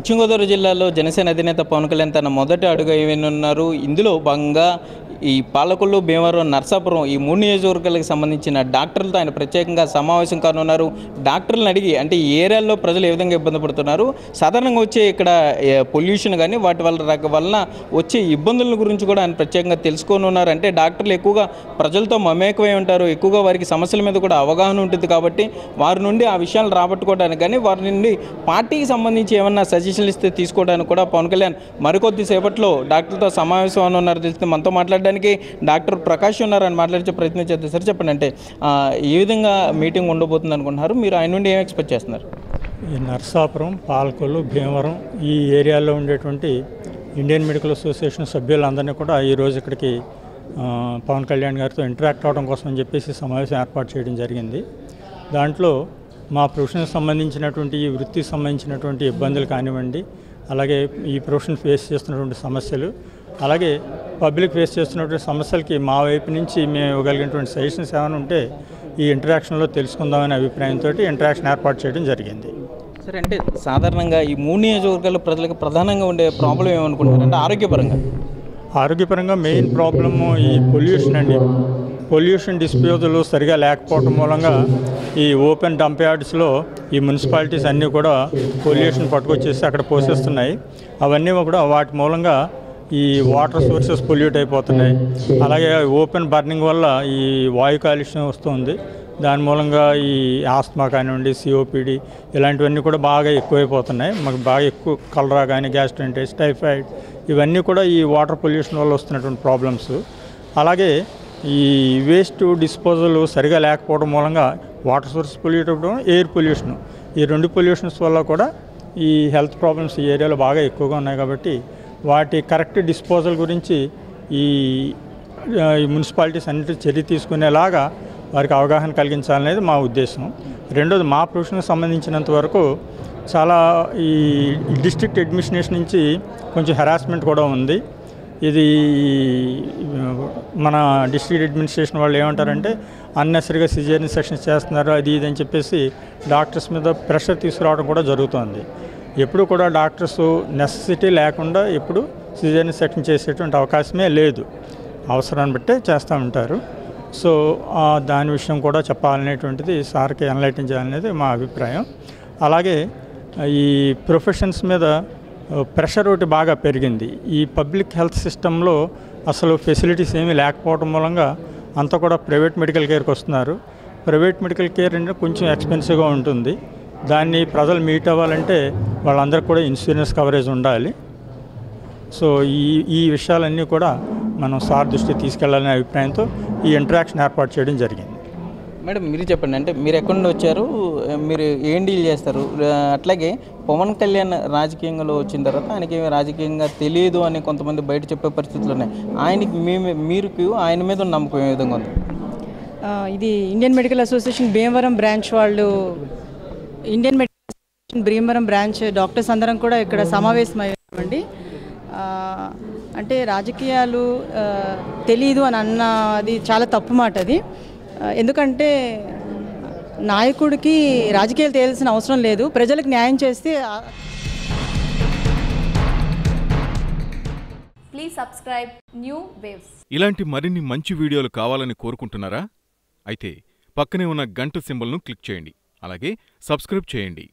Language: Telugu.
పశ్చిమ గోదావరి జిల్లాలో జనసేన అధినేత పవన్ కళ్యాణ్ తన మొదటి అడుగు వేయనున్నారు ఇందులో భాగంగా ఈ పాలకొల్లు భీమవరం నర్సాపురం ఈ మూడు నియోజకవర్గాలకు సంబంధించిన డాక్టర్లతో ఆయన ప్రత్యేకంగా సమావేశం కానున్నారు డాక్టర్లను అడిగి అంటే ఈ ఏరియాల్లో ప్రజలు ఏ విధంగా ఇబ్బంది పడుతున్నారు సాధారణంగా వచ్చే ఇక్కడ పొల్యూషన్ కానీ వాటి వల్ల రక వలన వచ్చే ఇబ్బందుల గురించి కూడా ఆయన ప్రత్యేకంగా తెలుసుకొని ఉన్నారు అంటే డాక్టర్లు ఎక్కువగా ప్రజలతో మమేకమై ఉంటారు ఎక్కువగా వారికి సమస్యల మీద కూడా అవగాహన ఉంటుంది కాబట్టి వారి నుండి ఆ విషయాలు రాబట్టుకోవడానికి కానీ వారి నుండి పార్టీకి సంబంధించి ఏమన్నా సజెషన్లు ఇస్తే తీసుకోవడానికి కూడా పవన్ కళ్యాణ్ మరికొద్ది సేపట్లో డాక్టర్తో సమావేశం అని ఉన్నారు తెలిస్తే మనతో మాట్లాడడానికి డాక్టర్ ప్రకాష్ ఉన్నారని మాట్లాడించే ప్రయత్నం చేద్దాం సార్ చెప్పండి అంటే ఆ, ఏ విధంగా మీటింగ్ ఉండబోతుంది అనుకుంటున్నారు మీరు ఆయన నుండి ఏం ఎక్స్పెక్ట్ చేస్తున్నారు ఈ నర్సాపురం పాలకొల్లు భీమవరం ఈ ఏరియాలో ఉండేటువంటి ఇండియన్ మెడికల్ అసోసియేషన్ సభ్యులందరినీ కూడా ఈరోజు ఇక్కడికి ఆ, పవన్ కళ్యాణ్ గారితో ఇంటరాక్ట్ అవ్వడం కోసం అని చెప్పేసి సమావేశం ఏర్పాటు చేయడం జరిగింది దాంట్లో మా ప్రొఫెషన్కి సంబంధించినటువంటి ఈ వృత్తికి సంబంధించినటువంటి ఇబ్బందులు కానివ్వండి అలాగే ఈ ప్రొఫెషన్ ఫేస్ చేస్తున్నటువంటి సమస్యలు అలాగే పబ్లిక్ ఫేస్ చేస్తున్నటువంటి సమస్యలకి మా వైపు నుంచి మేము ఇవ్వగలిగినటువంటి సజెషన్స్ ఏమైనా ఉంటే ఈ ఇంటరాక్షన్లో తెలుసుకుందామనే అభిప్రాయంతో ఇంటరాక్షన్ ఏర్పాటు చేయడం జరిగింది సరే అంటే సాధారణంగా ఈ మూడు నియోజకవర్గాల ప్రజలకు ప్రధానంగా ఉండే ప్రాబ్లం ఏమనుకుంటున్నారు అంటే ఆరోగ్యపరంగా ఆరోగ్యపరంగా మెయిన్ ప్రాబ్లము ఈ పొల్యూషన్ అండి పొల్యూషన్ డిస్పోజల్ సరిగా లేకపోవడం మూలంగా ఈ ఓపెన్ డంప్ యార్డ్స్లో ఈ మున్సిపాలిటీస్ అన్నీ కూడా పొల్యూషన్ పట్టుకొచ్చేసి అక్కడ పోసేస్తున్నాయి అవన్నీ కూడా వాటి మూలంగా ఈ వాటర్ సోర్సెస్ పొల్యూట్ అయిపోతున్నాయి అలాగే ఓపెన్ బర్నింగ్ వల్ల ఈ వాయు కాలుష్యం వస్తుంది దాని మూలంగా ఈ ఆస్మా కానివ్వండి సిఓపిడి ఇలాంటివన్నీ కూడా బాగా ఎక్కువైపోతున్నాయి మాకు బాగా ఎక్కువ కలరా కానీ గ్యాస్ట్రైటిస్ టైఫాయిడ్ ఇవన్నీ కూడా ఈ వాటర్ పొల్యూషన్ వల్ల వస్తున్నటువంటి ప్రాబ్లమ్స్ అలాగే ఈ వేస్ట్ డిస్పోజల్ సరిగా లేకపోవడం మూలంగా వాటర్ సోర్స్ పొల్యూట్ అవ్వడం ఎయిర్ పొల్యూషన్ ఈ రెండు పొల్యూషన్స్ వల్ల కూడా ఈ హెల్త్ ప్రాబ్లమ్స్ ఈ ఏరియాలో బాగా ఎక్కువగా ఉన్నాయి కాబట్టి వాటి కరెక్ట్ డిస్పోజల్ గురించి ఈ ఆ, ఈ మున్సిపాలిటీస్ అన్నిటి చర్య తీసుకునేలాగా వారికి అవగాహన కలిగించాలనేది మా ఉద్దేశం రెండోది మా ప్రొఫెషన్కి సంబంధించినంత వరకు చాలా ఈ డిస్ట్రిక్ట్ అడ్మినిస్ట్రేషన్ నుంచి కొంచెం హెరాస్మెంట్ కూడా ఉంది ఇది మన డిస్ట్రిక్ట్ అడ్మినిస్ట్రేషన్ వాళ్ళు ఏమంటారంటే అన్నెసరిగా సిజేరియన్ సెక్షన్స్ చేస్తున్నారు అది ఇది అని చెప్పేసి డాక్టర్స్ మీద ప్రెషర్ తీసుకురావడం కూడా జరుగుతుంది ఎప్పుడు కూడా డాక్టర్స్ నెసెసిటీ లేకుండా ఎప్పుడు సిజేరియన్ సెక్షన్ చేసేటువంటి అవకాశమే లేదు అవసరాన్ని బట్టే చేస్తూ ఉంటారు సో ఆ, దాని విషయం కూడా చెప్పాలనేటువంటిది సార్కి ఎన్లైటింగ్ చేయాలనేది మా అభిప్రాయం అలాగే ఈ ప్రొఫెషన్స్ మీద ప్రెషర్ ఒకటి బాగా పెరిగింది ఈ పబ్లిక్ హెల్త్ సిస్టంలో అసలు ఫెసిలిటీస్ ఏమీ లేకపోవడం మూలంగా అంతా కూడా ప్రైవేట్ మెడికల్ కేర్కి వస్తున్నారు ప్రైవేట్ మెడికల్ కేర్ అంటే కొంచెం ఎక్స్పెన్సివ్గా ఉంటుంది దాన్ని ప్రజలు మీట్ అవ్వాలంటే వాళ్ళందరికీ కూడా ఇన్సూరెన్స్ కవరేజ్ ఉండాలి సో ఈ ఈ విషయాలన్నీ కూడా మనం సార్ దృష్టికి తీసుకెళ్లాలనే అభిప్రాయంతో ఈ ఇంటరాక్షన్ ఏర్పాటు చేయడం జరిగింది మేడం మీరు చెప్పండి అంటే మీరు ఎక్కడి నుండి వచ్చారు మీరు ఏం డీల్ చేస్తారు ఆ, అట్లాగే పవన్ కళ్యాణ్ రాజకీయంలో వచ్చిన తర్వాత ఆయనకి ఏమీ రాజకీయంగా తెలియదు అని కొంతమంది బయట చెప్పే పరిస్థితులు ఉన్నాయి ఆయనకి మీ మీరు ఆయన మీద ఉన్న నమ్మకం ఏ విధంగా ఉంది ఆ, ఇది Indian Medical Association Bhimavaram branch వాళ్ళు Indian Medical Association Bhimavaram branch doctors అందరం కూడా ఇక్కడ సమావేశమయ్యామండి ఆ, అంటే రాజకీయాలు ఆ, తెలీదు అని అన్నది చాలా తప్పు మాట అది ఆ, ఎందుకంటే నాయకుడికి రాజకీయాలు తేల్సిన అవసరం లేదు ప్రజలకు న్యాయం చేస్తే ఆ- Please subscribe New Waves. ఇలాంటి మరిన్ని మంచి వీడియోలు కావాలని కోరుకుంటున్నారా అయితే పక్కనే ఉన్న గంట సింబల్ను క్లిక్ చేయండి అలాగే సబ్స్క్రైబ్ చేయండి